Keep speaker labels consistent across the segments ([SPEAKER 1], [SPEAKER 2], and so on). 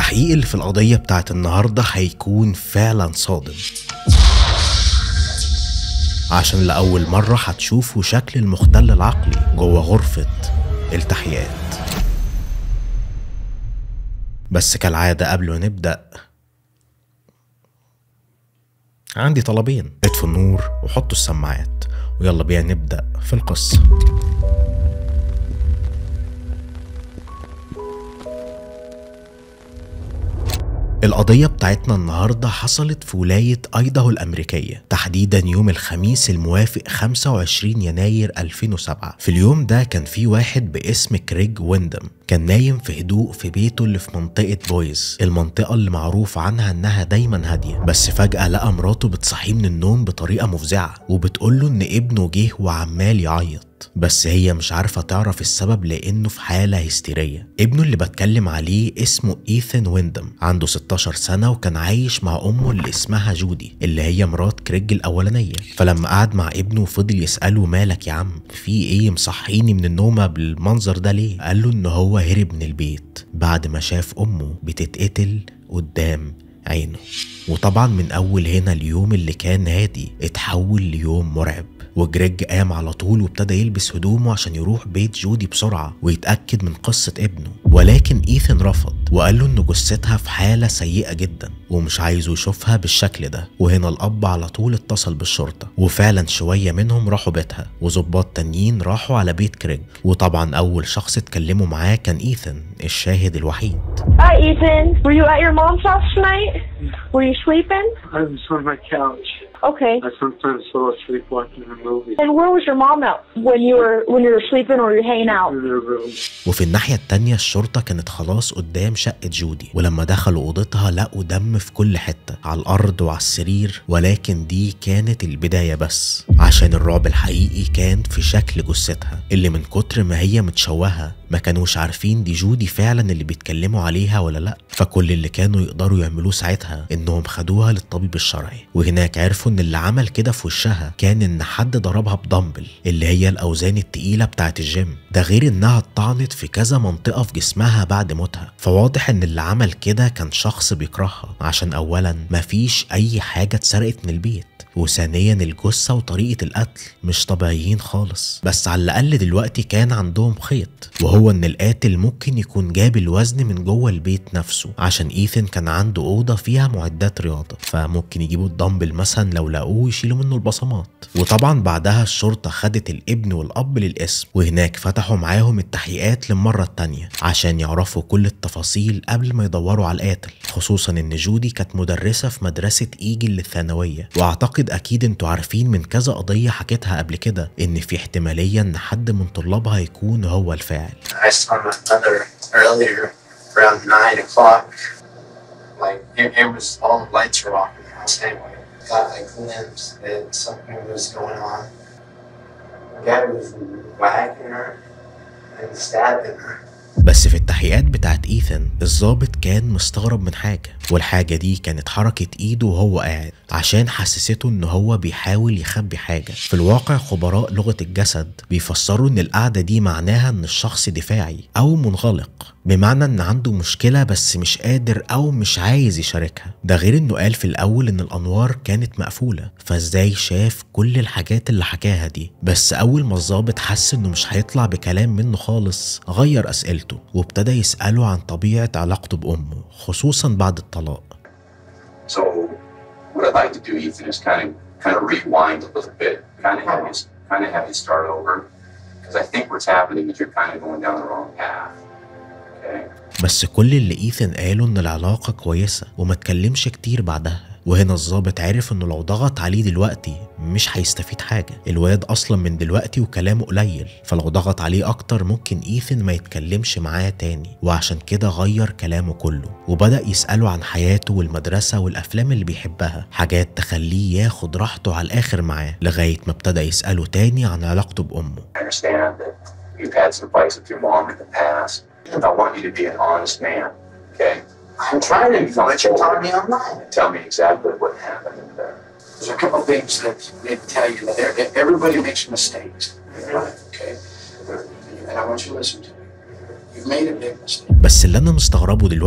[SPEAKER 1] التحقيق اللي في القضية بتاعت النهاردة هيكون فعلا صادم عشان لأول مرة هتشوفوا شكل المختل العقلي جوه غرفة التحقيقات بس كالعادة قبل ما نبدأ عندي طلبين اطفوا النور وحطوا السماعات ويلا بينا نبدأ في القصة القضية بتاعتنا النهاردة حصلت في ولاية أيداهو الأمريكية تحديدا يوم الخميس الموافق 25 يناير 2007 في اليوم ده كان في واحد باسم كريج ويندم كان نايم في هدوء في بيته اللي في منطقة بويز المنطقة اللي معروف عنها انها دايما هادية بس فجأة لقى مراته بتصحيه من النوم بطريقة مفزعة وبتقوله ان ابنه جه وعمال يعيط بس هي مش عارفة تعرف السبب لأنه في حالة هستيرية ابنه اللي بتكلم عليه اسمه إيثن ويندم عنده 16 سنة وكان عايش مع أمه اللي اسمها جودي اللي هي مرات كريج الأولانية فلما قعد مع ابنه فضل يسأله مالك يا عم في إيه مصحيني من النومة بالمنظر ده ليه قال له إن هو هرب من البيت بعد ما شاف أمه بتتقتل قدام عينه وطبعا من أول هنا اليوم اللي كان هادي اتحول ليوم مرعب وجريج قام على طول وابتدى يلبس هدومه عشان يروح بيت جودي بسرعة ويتأكد من قصة ابنه ولكن إيثن رفض وقال له إن جثتها في حالة سيئة جدا ومش عايزه يشوفها بالشكل ده وهنا الأب على طول اتصل بالشرطة وفعلا شوية منهم راحوا بيتها وظباط تانيين راحوا على بيت كريج وطبعا أول شخص اتكلموا معاه كان إيثن الشاهد الوحيد
[SPEAKER 2] Hi, Ethan. Were you at your mom's house tonight? Were you sleeping?
[SPEAKER 3] I was on my couch.
[SPEAKER 2] Okay.
[SPEAKER 3] I sometimes fall asleep watching a movie
[SPEAKER 2] And where was your mom at when you were when you were sleeping or you were hanging out?
[SPEAKER 3] in their room.
[SPEAKER 1] وفي الناحية التانية الشرطة كانت خلاص قدام شقة جودي ولما دخلوا أوضتها لقوا دم في كل حتة على الأرض وعلى السرير ولكن دي كانت البداية بس عشان الرعب الحقيقي كان في شكل جثتها اللي من كتر ما هي متشوهة ما كانوش عارفين دي جودي فعلا اللي بيتكلموا عليها ولا لا فكل اللي كانوا يقدروا يعملوه ساعتها انهم خدوها للطبيب الشرعي وهناك عرفوا ان اللي عمل كده في وشها كان ان حد ضربها بدمبل اللي هي الاوزان التقيله بتاعه الجيم ده غير انها اتطعنت في كذا منطقه في جسمها بعد موتها فواضح ان اللي عمل كده كان شخص بيكرهها عشان اولا مفيش اي حاجه اتسرقت من البيت وثانيا الجثة وطريقة القتل مش طبيعيين خالص بس على الأقل دلوقتي كان عندهم خيط وهو إن القاتل ممكن يكون جاب الوزن من جوه البيت نفسه عشان إيثن كان عنده أوضة فيها معدات رياضة فممكن يجيبوا الدمبل مثلا لو لقوه يشيلوا منه البصمات وطبعا بعدها الشرطة خدت الابن والأب للقسم وهناك فتحوا معاهم التحقيقات للمرة التانية عشان يعرفوا كل التفاصيل قبل ما يدوروا على القاتل خصوصا إن جودي كانت مدرسة في مدرسة إيجل للثانوية وأعتقد أكيد أنتوا عارفين من كذا قضية حكيتها قبل كده إن في احتمالية إن حد من طلابها يكون هو الفاعل
[SPEAKER 4] I saw my mother earlier around nine o'clock. Like it, it was all the lights were off in the house anyway. Got a glimpse that something was going on. Dad was whacking her and stabbing her.
[SPEAKER 1] بس في التحقيقات بتاعت إيثن الضابط كان مستغرب من حاجة والحاجة دي كانت حركة إيده وهو قاعد عشان حسسته إن هو بيحاول يخبي حاجة في الواقع خبراء لغة الجسد بيفسروا إن القعدة دي معناها إن الشخص دفاعي أو منغلق بمعنى إن عنده مشكلة بس مش قادر أو مش عايز يشاركها ده غير إنه قال في الأول إن الأنوار كانت مقفولة فإزاي شاف كل الحاجات اللي حكاها دي بس أول ما الضابط حس إنه مش هيطلع بكلام منه خالص غير أسئلته وابتدى يسأله عن طبيعة علاقته بأمه خصوصا بعد الطلاق
[SPEAKER 5] So what I'd like to do, Ethan, is kind of kind of rewind a little bit, kind of have you kind of have you start over, because I think what's happening is you're kind of going down the wrong path. Okay.
[SPEAKER 1] بس كل اللي إيثن قاله إن العلاقة كويسة وما اتكلمش كتير بعدها وهنا الضابط عرف انه لو ضغط عليه دلوقتي مش هيستفيد حاجة الواد اصلا من دلوقتي وكلامه قليل فلو ضغط عليه اكتر ممكن ايثن ما يتكلمش معاه تاني وعشان كده غير كلامه كله وبدأ يسأله عن حياته والمدرسة والافلام اللي بيحبها حاجات تخليه ياخد راحته على الاخر معاه لغاية ما ابتدى يسأله تاني عن علاقته بأمه
[SPEAKER 5] I understand that you've had some fights with your mom in the past. I want you to be an honest man. Okay.
[SPEAKER 4] I'm trying to become what you're telling me I'm not.
[SPEAKER 5] Tell me exactly what happened. Uh,
[SPEAKER 4] There's a couple things that they tell you that there- everybody makes mistakes. Okay? And I want you to listen to me. You've made a big mistake.
[SPEAKER 1] بس اللي انا مستغربه دلوقتي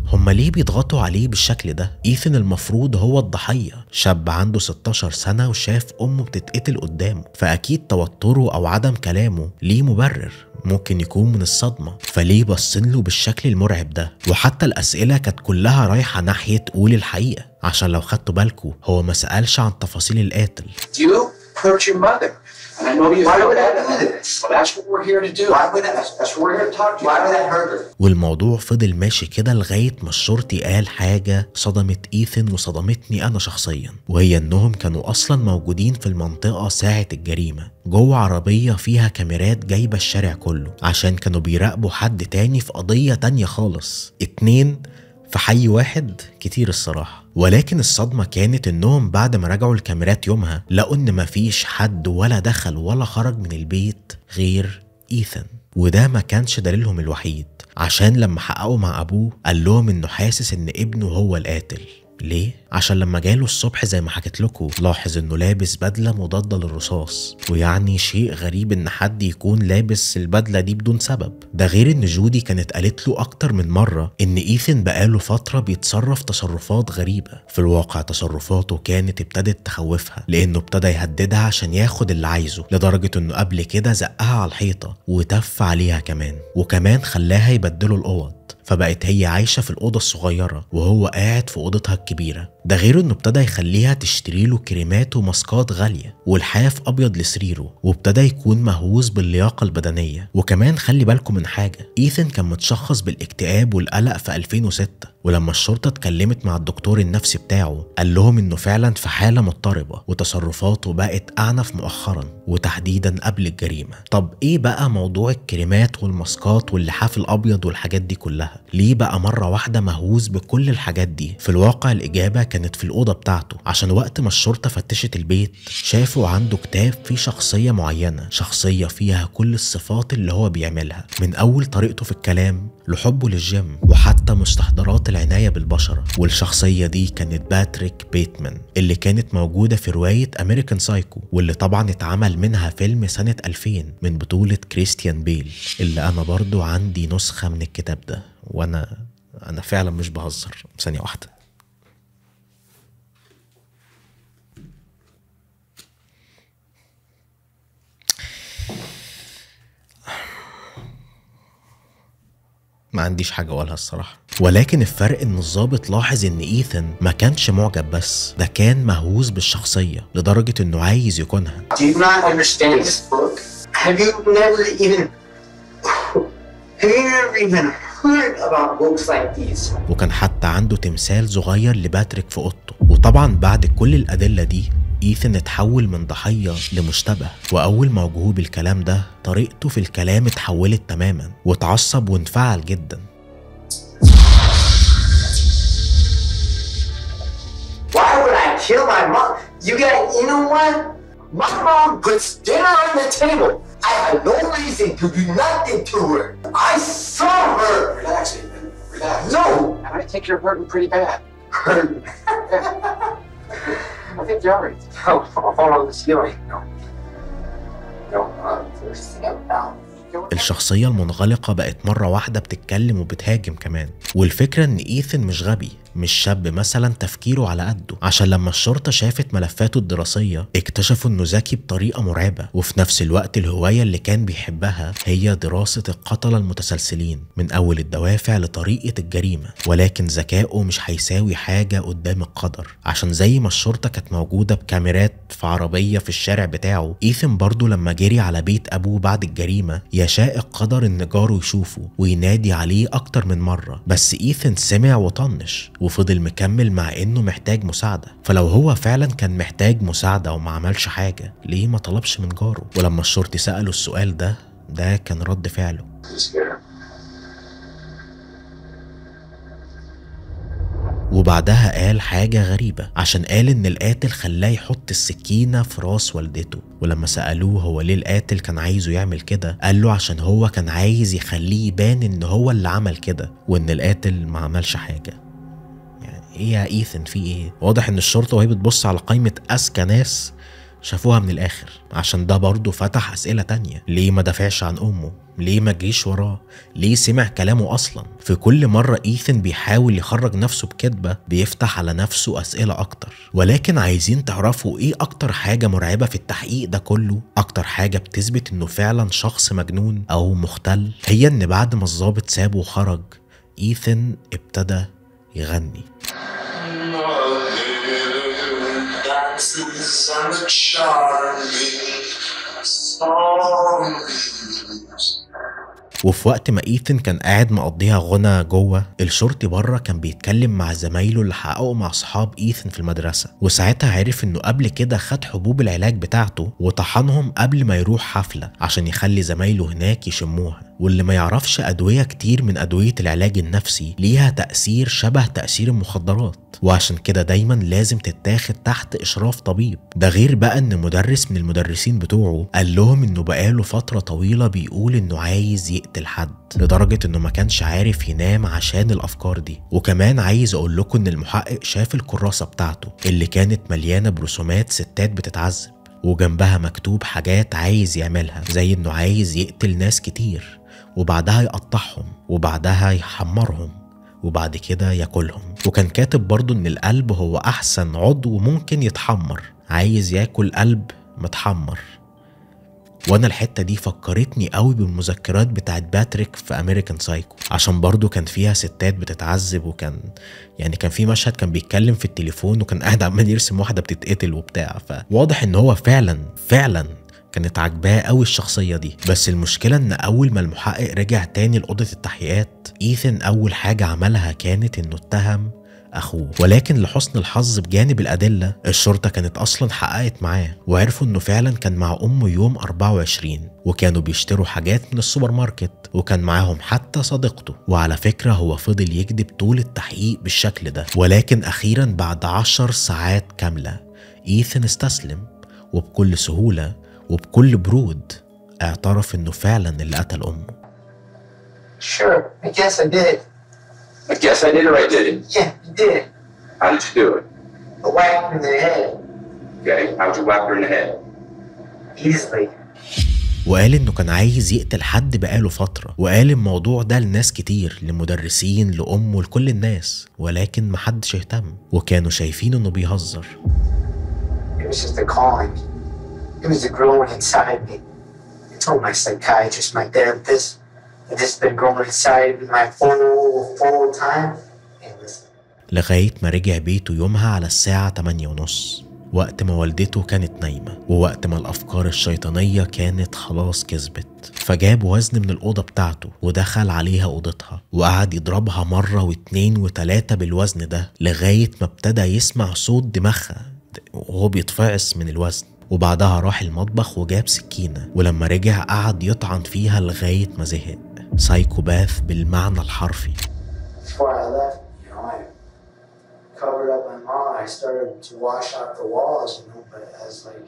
[SPEAKER 1] هما ليه بيضغطوا عليه بالشكل ده ايثن المفروض هو الضحيه شاب عنده 16 سنه وشاف امه بتتقتل قدامه فاكيد توتره او عدم كلامه ليه مبرر ممكن يكون من الصدمة فليه بصين له بالشكل المرعب ده وحتى الأسئلة كانت كلها رايحة ناحية قول الحقيقة عشان لو خدتوا بالكوا هو ما سألش عن تفاصيل القاتل
[SPEAKER 5] You hurt your mother. And I know you
[SPEAKER 4] Why
[SPEAKER 5] feel
[SPEAKER 4] would I
[SPEAKER 5] bad
[SPEAKER 4] do
[SPEAKER 5] about it.
[SPEAKER 4] this?
[SPEAKER 5] Well, that's what we're here to do.
[SPEAKER 4] Why would I? That's what we're here to talk to you. Why would I hurt her?
[SPEAKER 1] والموضوع فضل ماشي كده لغاية ما الشرطي قال حاجة صدمت إيثن وصدمتني أنا شخصيا وهي إنهم كانوا أصلا موجودين في المنطقة ساعة الجريمة جوه عربية فيها كاميرات جايبة الشارع كله عشان كانوا بيراقبوا حد تاني في قضية تانية خالص اتنين في حي واحد كتير الصراحة ولكن الصدمة كانت انهم بعد ما راجعوا الكاميرات يومها لقوا ان مفيش حد ولا دخل ولا خرج من البيت غير ايثن وده ما كانش دليلهم الوحيد عشان لما حققوا مع ابوه قال لهم انه حاسس ان ابنه هو القاتل ليه؟ عشان لما جاله الصبح زي ما حكيت لكم لاحظ انه لابس بدله مضاده للرصاص ويعني شيء غريب ان حد يكون لابس البدله دي بدون سبب ده غير ان جودي كانت قالت له اكتر من مره ان ايثن بقاله فتره بيتصرف تصرفات غريبه في الواقع تصرفاته كانت ابتدت تخوفها لانه ابتدى يهددها عشان ياخد اللي عايزه لدرجه انه قبل كده زقها على الحيطه وتف عليها كمان وكمان خلاها يبدلوا الاوض فبقت هي عايشة في الأوضة الصغيرة وهو قاعد في أوضتها الكبيرة ده غير إنه ابتدى يخليها تشتري له كريمات وماسكات غالية والحاف أبيض لسريره وابتدى يكون مهووس باللياقة البدنية وكمان خلي بالكم من حاجة إيثن كان متشخص بالاكتئاب والقلق في 2006 ولما الشرطة اتكلمت مع الدكتور النفسي بتاعه قال لهم إنه فعلا في حالة مضطربة وتصرفاته بقت أعنف مؤخرا وتحديدا قبل الجريمة طب إيه بقى موضوع الكريمات والماسكات واللحاف الأبيض والحاجات دي كلها ليه بقى مرة واحدة مهووس بكل الحاجات دي في الواقع الإجابة كانت في الأوضة بتاعته عشان وقت ما الشرطة فتشت البيت شافوا عنده كتاب فيه شخصية معينة شخصية فيها كل الصفات اللي هو بيعملها من أول طريقته في الكلام لحبه للجيم وحتى مستحضرات العناية بالبشرة والشخصية دي كانت باتريك بيتمان اللي كانت موجودة في رواية أمريكان سايكو واللي طبعا اتعمل منها فيلم سنة 2000 من بطولة كريستيان بيل اللي أنا برضو عندي نسخة من الكتاب ده وأنا أنا فعلا مش بهزر ثانية واحدة ما عنديش حاجة أقولها الصراحة ولكن الفرق إن الضابط لاحظ إن إيثن ما كانش معجب بس ده كان مهووس بالشخصية لدرجة إنه عايز يكونها
[SPEAKER 4] Do you not understand this book? Have you never even have you never even heard about books like these?
[SPEAKER 1] وكان حتى عنده تمثال صغير لباتريك في اوضته وطبعا بعد كل الادله دي ايثن اتحول من ضحيه لمشتبه واول ما واجهوه بالكلام ده طريقته في الكلام اتحولت تماما واتعصب وانفعل جدا
[SPEAKER 4] Why would I kill my mom? You got you know what? My mom puts dinner on the table. I had no reason to do nothing to her. I saw her.
[SPEAKER 5] Relax, Ethan. Relax.
[SPEAKER 4] No.
[SPEAKER 5] And I think you're hurting pretty bad.
[SPEAKER 4] Her.
[SPEAKER 5] I think you're alright.
[SPEAKER 4] Oh, hold on, this feeling. No. No, uh, first thing about.
[SPEAKER 1] الشخصية المنغلقة بقت مرة واحدة بتتكلم وبتهاجم كمان والفكرة ان ايثن مش غبي مش شاب مثلا تفكيره على قده عشان لما الشرطة شافت ملفاته الدراسية اكتشفوا انه ذكي بطريقة مرعبة وفي نفس الوقت الهواية اللي كان بيحبها هي دراسة القتلة المتسلسلين من اول الدوافع لطريقة الجريمة ولكن ذكائه مش هيساوي حاجة قدام القدر عشان زي ما الشرطة كانت موجودة بكاميرات في عربية في الشارع بتاعه ايثن برضه لما جري على بيت ابوه بعد الجريمة يشاء القدر ان جاره يشوفه وينادي عليه اكتر من مرة بس ايثن سمع وطنش وفضل مكمل مع انه محتاج مساعدة فلو هو فعلا كان محتاج مساعدة وما عملش حاجة ليه ما طلبش من جاره ولما الشرطي سأله السؤال ده ده كان رد فعله
[SPEAKER 5] You scared her.
[SPEAKER 1] وبعدها قال حاجة غريبة عشان قال إن القاتل خلاه يحط السكينة في راس والدته ولما سألوه هو ليه القاتل كان عايزه يعمل كده قال له عشان هو كان عايز يخليه يبان إن هو اللي عمل كده وإن القاتل ما عملش حاجة يعني إيه يا إيثن في إيه واضح إن الشرطة وهي بتبص على قائمة أذكى ناس شافوها من الآخر عشان ده برضه فتح أسئلة تانية ليه ما دافعش عن أمه ليه ما جريش وراه ليه سمع كلامه أصلا في كل مرة إيثن بيحاول يخرج نفسه بكذبة بيفتح على نفسه أسئلة أكتر ولكن عايزين تعرفوا إيه أكتر حاجة مرعبة في التحقيق ده كله أكتر حاجة بتثبت إنه فعلا شخص مجنون أو مختل هي إن بعد ما الضابط سابه وخرج إيثن ابتدى يغني
[SPEAKER 6] dances and the charming songs.
[SPEAKER 1] وفي وقت ما ايثن كان قاعد مقضيها غنى جوه الشرطي بره كان بيتكلم مع زمايله اللي حققوا مع اصحاب ايثن في المدرسه وساعتها عرف انه قبل كده خد حبوب العلاج بتاعته وطحنهم قبل ما يروح حفله عشان يخلي زمايله هناك يشموها واللي ما يعرفش أدوية كتير من أدوية العلاج النفسي ليها تأثير شبه تأثير المخدرات وعشان كده دايما لازم تتاخد تحت إشراف طبيب ده غير بقى إن مدرس من المدرسين بتوعه قال لهم إنه بقاله فترة طويلة بيقول إنه عايز يقتل حد لدرجة إنه ما كانش عارف ينام عشان الأفكار دي وكمان عايز أقول لكم إن المحقق شاف الكراسة بتاعته اللي كانت مليانة برسومات ستات بتتعذب وجنبها مكتوب حاجات عايز يعملها زي إنه عايز يقتل ناس كتير وبعدها يقطعهم وبعدها يحمرهم وبعد كده ياكلهم وكان كاتب برضو ان القلب هو احسن عضو ممكن يتحمر عايز ياكل قلب متحمر وانا الحته دي فكرتني قوي بالمذكرات بتاعت باتريك في امريكان سايكو عشان برضو كان فيها ستات بتتعذب وكان يعني كان في مشهد كان بيتكلم في التليفون وكان قاعد عمال يرسم واحده بتتقتل وبتاع فواضح ان هو فعلا فعلا كانت عاجباه قوي الشخصيه دي بس المشكله ان اول ما المحقق رجع تاني لاوضه التحقيقات ايثن اول حاجه عملها كانت انه اتهم اخوه ولكن لحسن الحظ بجانب الادله الشرطه كانت اصلا حققت معاه وعرفوا انه فعلا كان مع امه يوم 24 وكانوا بيشتروا حاجات من السوبر ماركت وكان معاهم حتى صديقته وعلى فكره هو فضل يكذب طول التحقيق بالشكل ده ولكن اخيرا بعد عشر ساعات كامله ايثن استسلم وبكل سهوله وبكل برود اعترف انه فعلا اللي قتل امه
[SPEAKER 4] Sure, I guess I did.
[SPEAKER 5] I guess I did or I didn't.
[SPEAKER 4] Yeah, you did.
[SPEAKER 5] How did you do it?
[SPEAKER 4] A whack in the head.
[SPEAKER 5] Okay, how'd you whack her in the head?
[SPEAKER 4] Easily.
[SPEAKER 1] وقال انه كان عايز يقتل حد بقاله فترة وقال الموضوع ده لناس كتير لمدرسين لأمه لكل الناس ولكن محدش اهتم وكانوا شايفين انه بيهزر
[SPEAKER 4] It was just a calling. It was a growing inside me. I told my psychiatrist, my therapist, that this has been growing inside me my whole, whole time. And listen,
[SPEAKER 1] لغاية ما رجع بيته يومها على الساعة 8 ونص وقت ما والدته كانت نايمة ووقت ما الأفكار الشيطانية كانت خلاص كسبت فجاب وزن من الأوضة بتاعته ودخل عليها أوضتها وقعد يضربها مرة واتنين وتلاتة بالوزن ده لغاية ما ابتدى يسمع صوت دماغها وهو بيتفعص من الوزن وبعدها راح المطبخ وجاب سكينة ولما رجع قعد يطعن فيها لغاية ما زهق سايكوباث بالمعنى الحرفي
[SPEAKER 4] before I left, you know, I covered up my mom. I started to wash out the walls, you know, but as like,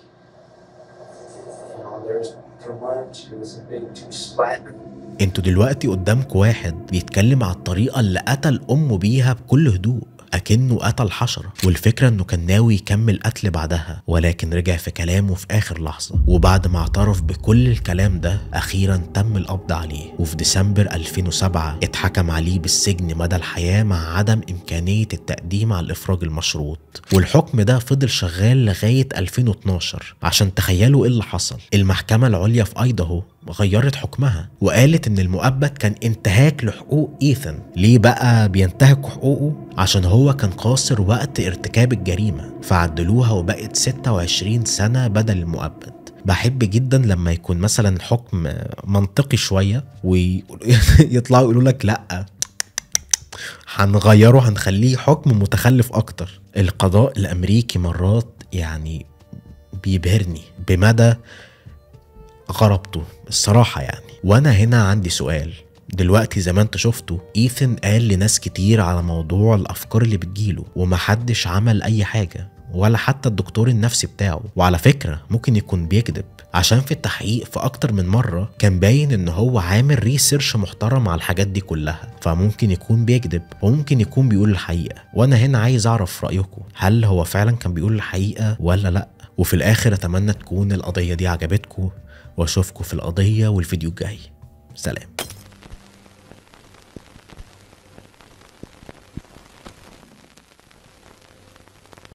[SPEAKER 4] you know, there was too much. It was a big too splat.
[SPEAKER 1] انتوا دلوقتي قدامكم واحد بيتكلم على الطريقة اللي قتل أمه بيها بكل هدوء أكنه قتل حشرة والفكرة إنه كان ناوي يكمل قتل بعدها ولكن رجع في كلامه في آخر لحظة وبعد ما اعترف بكل الكلام ده أخيرا تم القبض عليه وفي ديسمبر 2007 اتحكم عليه بالسجن مدى الحياة مع عدم إمكانية التقديم على الإفراج المشروط والحكم ده فضل شغال لغاية 2012 عشان تخيلوا إيه اللي حصل المحكمة العليا في أيداهو غيرت حكمها وقالت ان المؤبد كان انتهاك لحقوق ايثن ليه بقى بينتهك حقوقه عشان هو كان قاصر وقت ارتكاب الجريمة فعدلوها وبقت 26 سنة بدل المؤبد بحب جدا لما يكون مثلا حكم منطقي شوية ويطلعوا يقولوا لك لأ هنغيره هنخليه حكم متخلف أكتر القضاء الأمريكي مرات يعني بيبهرني بمدى غربته الصراحة يعني وأنا هنا عندي سؤال دلوقتي زي ما انت شفتوا ايثن قال لناس كتير على موضوع الافكار اللي بتجيله ومحدش عمل اي حاجة ولا حتى الدكتور النفسي بتاعه وعلى فكرة ممكن يكون بيكذب عشان في التحقيق في اكتر من مرة كان باين ان هو عامل ريسيرش محترم على الحاجات دي كلها فممكن يكون بيكذب وممكن يكون بيقول الحقيقة وانا هنا عايز اعرف رأيكم هل هو فعلا كان بيقول الحقيقة ولا لا وفي الاخر اتمنى تكون القضيه دي عجبتكم واشوفكم في القضيه والفيديو الجاي سلام